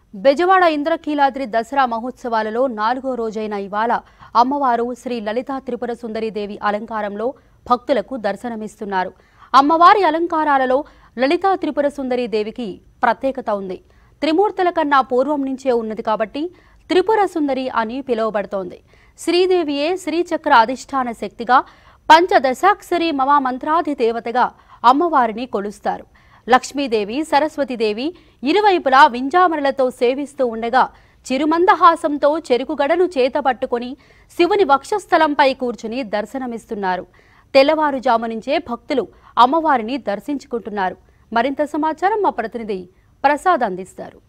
బెజవాడ ఇంద్రకీలాద్రి దసరా మహోత్సవాలలో నాలుగో రోజైన ఇవాళ అమ్మవారు శ్రీ లలితా త్రిపుర సుందరీదేవి అలంకారంలో భక్తులకు దర్శనమిస్తున్నారు అమ్మవారి అలంకారాలలో లలితా త్రిపుర సుందరీదేవికి ప్రత్యేకత ఉంది త్రిమూర్తుల కన్నా పూర్వం నుంచే ఉన్నది కాబట్టి త్రిపుర సుందరి అని పిలువబడుతోంది శ్రీదేవియే శ్రీచక్ర అధిష్టాన శక్తిగా పంచదశాక్షరి మహామంత్రాధి దేవతగా అమ్మవారిని కొలుస్తారు లక్ష్మీదేవి సరస్వతీదేవి ఇరువైపులా వింజామరలతో సేవిస్తూ ఉండగా చిరుమందహాసంతో చెరుకుగడను చేతపట్టుకుని శివుని వక్షస్థలంపై కూర్చుని దర్శనమిస్తున్నారు తెల్లవారుజాము నుంచే భక్తులు అమ్మవారిని దర్శించుకుంటున్నారు మరింత సమాచారం మా ప్రతినిధి ప్రసాద్ అందిస్తారు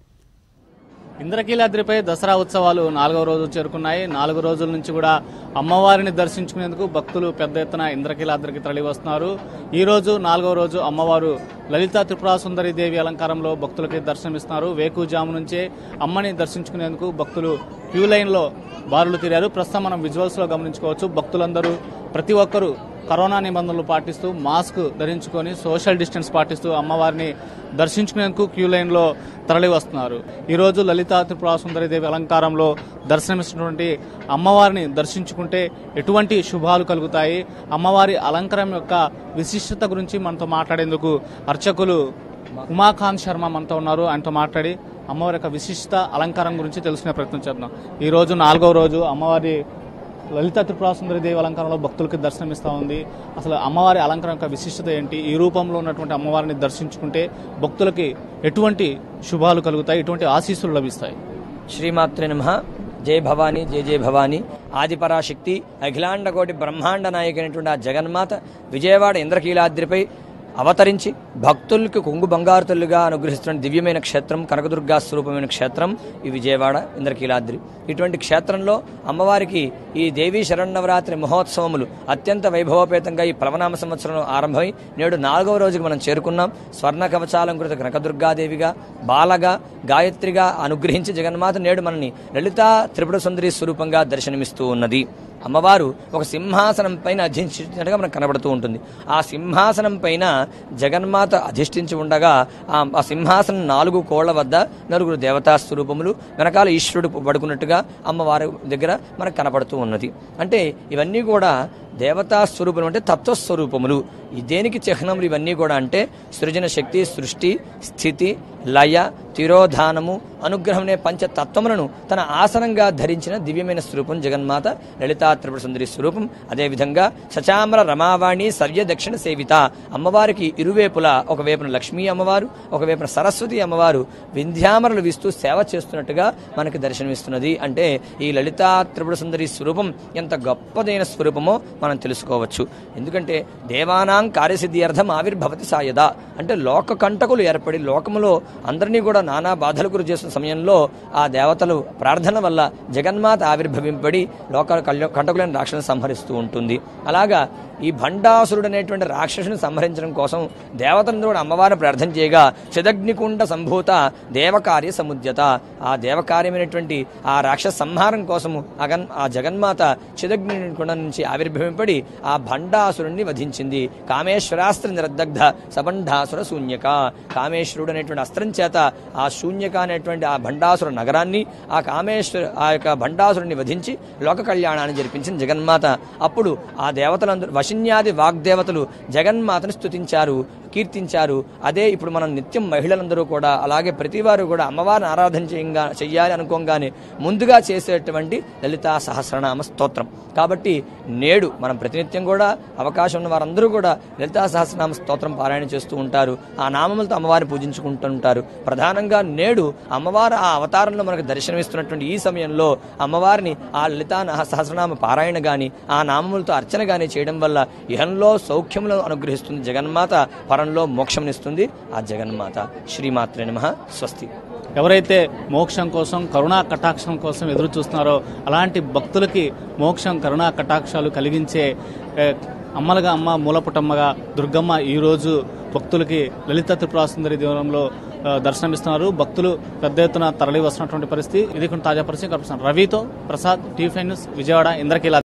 ఇంద్రకీలాద్రిపై దసరా ఉత్సవాలు నాలుగవ రోజు చేరుకున్నాయి నాలుగు రోజుల నుంచి కూడా అమ్మవారిని దర్శించుకునేందుకు భక్తులు పెద్ద ఎత్తున ఇంద్రకీలాద్రికి తరలి వస్తున్నారు ఈ రోజు నాలుగవ రోజు అమ్మవారు లలితా త్రిపురా సుందరి దేవి అలంకారంలో భక్తులకి దర్శనమిస్తున్నారు వేకుజాము నుంచే అమ్మని దర్శించుకునేందుకు భక్తులు క్యూ లైన్లో బారులు తీరారు ప్రస్తుతం మనం విజువల్స్ లో గమనించుకోవచ్చు భక్తులందరూ ప్రతి ఒక్కరూ కరోనా నిబంధనలు పాటిస్తూ మాస్క్ ధరించుకొని సోషల్ డిస్టెన్స్ పాటిస్తూ అమ్మవారిని దర్శించుకునేందుకు క్యూ లైన్ లో తరలి వస్తున్నారు ఈ రోజు లలితా త్రిపురా సుందరిదేవి అలంకారంలో దర్శనమిస్తున్నటువంటి అమ్మవారిని దర్శించుకుంటే ఎటువంటి శుభాలు కలుగుతాయి అమ్మవారి అలంకారం యొక్క విశిష్టత గురించి మనతో మాట్లాడేందుకు అర్చకులు ఉమాకాంత్ శర్మ మనతో ఉన్నారు ఆయనతో మాట్లాడి అమ్మవారి యొక్క విశిష్ట అలంకారం గురించి తెలుసుకునే ప్రయత్నం చేద్దాం ఈ రోజు నాలుగవ రోజు అమ్మవారి లలిత త్రిపురా సుందరి దేవి అలంకారంలో భక్తులకి దర్శనమిస్తా ఉంది అసలు అమ్మవారి అలంకారం యొక్క విశిష్టత ఏంటి ఈ రూపంలో ఉన్నటువంటి అమ్మవారిని దర్శించుకుంటే భక్తులకి ఎటువంటి శుభాలు కలుగుతాయి ఎటువంటి ఆశీస్సులు లభిస్తాయి శ్రీమాత్రే నమ జై భవానీ జై జై భవానీ ఆదిపరాశక్తి అఖిలాండకోటి బ్రహ్మాండ నాయకైనటువంటి ఆ జగన్మాత విజయవాడ ఇంద్రకీలాద్రిపై అవతరించి భక్తులకు కొంగు బంగారు తల్లుగా అనుగ్రహిస్తున్న దివ్యమైన క్షేత్రం కనకదుర్గా స్వరూపమైన క్షేత్రం ఈ విజయవాడ ఇంద్రకీలాద్రి ఇటువంటి క్షేత్రంలో అమ్మవారికి ఈ దేవీ శరణవరాత్రి మహోత్సవములు అత్యంత వైభవపేతంగా ఈ ప్లవనామ సంవత్సరం ఆరంభమై నేడు నాలుగవ రోజుకి మనం చేరుకున్నాం స్వర్ణ కవచాలంకృత కనకదుర్గాదేవిగా బాలగా గాయత్రిగా అనుగ్రహించి జగన్మాత నేడు మనని లలితా త్రిపుర సుందరి స్వరూపంగా దర్శనమిస్తూ ఉన్నది అమ్మవారు ఒక సింహాసనం పైన అధిష్ఠించినట్టుగా మనకు కనబడుతూ ఉంటుంది ఆ సింహాసనం పైన జగన్మాత అధిష్ఠించి ఉండగా ఆ ఆ సింహాసనం నాలుగు కోళ్ల వద్ద నలుగురు దేవతా స్వరూపములు వెనకాల ఈశ్వరుడు పడుకున్నట్టుగా అమ్మవారి దగ్గర మనకు కనపడుతూ ఉన్నది అంటే ఇవన్నీ కూడా దేవతా స్వరూపం అంటే తత్వస్వరూపములు ఈ దేనికి చిహ్నములు ఇవన్నీ కూడా అంటే సృజన శక్తి సృష్టి స్థితి లయ తిరోధానము అనుగ్రహం అనే పంచతత్వములను తన ఆసనంగా ధరించిన దివ్యమైన స్వరూపం జగన్మాత లలితా త్రిపుర సుందరి స్వరూపం అదేవిధంగా సచామర రమావాణి సవ్య దక్షిణ సేవిత అమ్మవారికి ఇరువైపులా ఒకవైపున లక్ష్మీ అమ్మవారు ఒకవైపున సరస్వతి అమ్మవారు వింధ్యామరలు వీస్తూ సేవ చేస్తున్నట్టుగా మనకి దర్శనమిస్తున్నది అంటే ఈ లలితా త్రిపుర సుందరి స్వరూపం ఎంత గొప్పదైన స్వరూపమో మనం తెలుసుకోవచ్చు ఎందుకంటే దేవానాం కార్యసిద్ధి అర్థం ఆవిర్భవతి సాయద అంటే లోక కంటకులు ఏర్పడి లోకములో అందరినీ కూడా నానా బాధలు గురి చేస్తున్న సమయంలో ఆ దేవతలు ప్రార్థన వల్ల జగన్మాత ఆవిర్భవింపడి లోక కళ్య- కంటకులైన రాక్షసులను సంహరిస్తూ ఉంటుంది అలాగా ఈ భండాసురుడు అనేటువంటి రాక్షసుని సంహరించడం కోసం దేవతలందరూ కూడా అమ్మవారిని ప్రార్థన చేయగా చిదగ్నికుండ సంభూత దేవకార్య సముద్యత ఆ దేవకార్యమైనటువంటి ఆ రాక్షస సంహారం కోసము అగన్ ఆ జగన్మాత చిదగ్ని కుండ నుంచి ఆవిర్భవింపడి ఆ భండాసురుణ్ణి వధించింది కామేశ్వరాస్త్ర నిరదగ్ధ సబండాసుర శూన్యక కామేశ్వరుడు అనేటువంటి అస్త్రం చేత ఆ శూన్యక అనేటువంటి ఆ భండాసుర నగరాన్ని ఆ కామేశ్వర ఆ యొక్క భండాసురుని వధించి లోక కళ్యాణాన్ని జరిపించింది జగన్మాత అప్పుడు ఆ దేవతలందరూ వశిన్యాది వాగ్దేవతలు జగన్మాతను స్తుతించారు కీర్తించారు అదే ఇప్పుడు మనం నిత్యం మహిళలందరూ కూడా అలాగే ప్రతివారు కూడా అమ్మవారిని ఆరాధన చేయంగా చెయ్యాలి అనుకోగానే ముందుగా చేసేటువంటి లలితా సహస్రనామ స్తోత్రం కాబట్టి నేడు మనం ప్రతినిత్యం కూడా అవకాశం ఉన్న వారందరూ కూడా లలితా సహస్రనామ స్తోత్రం పారాయణ చేస్తూ ఉంటారు ఆ నామములతో అమ్మవారిని పూజించుకుంటూ ఉంటారు ప్రధానంగా నేడు అమ్మవారు ఆ అవతారంలో మనకు దర్శనమిస్తున్నటువంటి ఈ సమయంలో అమ్మవారిని ఆ లలితా నా- సహస్రనామ పారాయణ గాని ఆ నామములతో అర్చన గాని చేయడం వల్ల ఇహంలో సౌఖ్యములను అనుగ్రహిస్తుంది జగన్మాత పరంలో మోక్షంనిస్తుంది ఆ జగన్మాత శ్రీమాత్రే నమ స్వస్తి ఎవరైతే మోక్షం కోసం కరుణా కటాక్షం కోసం ఎదురు చూస్తున్నారో అలాంటి భక్తులకి మోక్షం కరుణా కటాక్షాలు కలిగించే ఏ, అమ్మలుగా అమ్మ మూలపుటమ్మగా దుర్గమ్మ ఈ రోజు భక్తులకి లలిత త్రిపురా సుందరి దేవరంలో ఆ, దర్శనమిస్తున్నారు భక్తులు పెద్ద ఎత్తున తరలి వస్తున్నటువంటి పరిస్థితి ఇది కొన్ని తాజా పరిస్థితి కనిపిస్తున్నారు రవితో Prasad TV five news Vijayawada ఇంద్రకీలా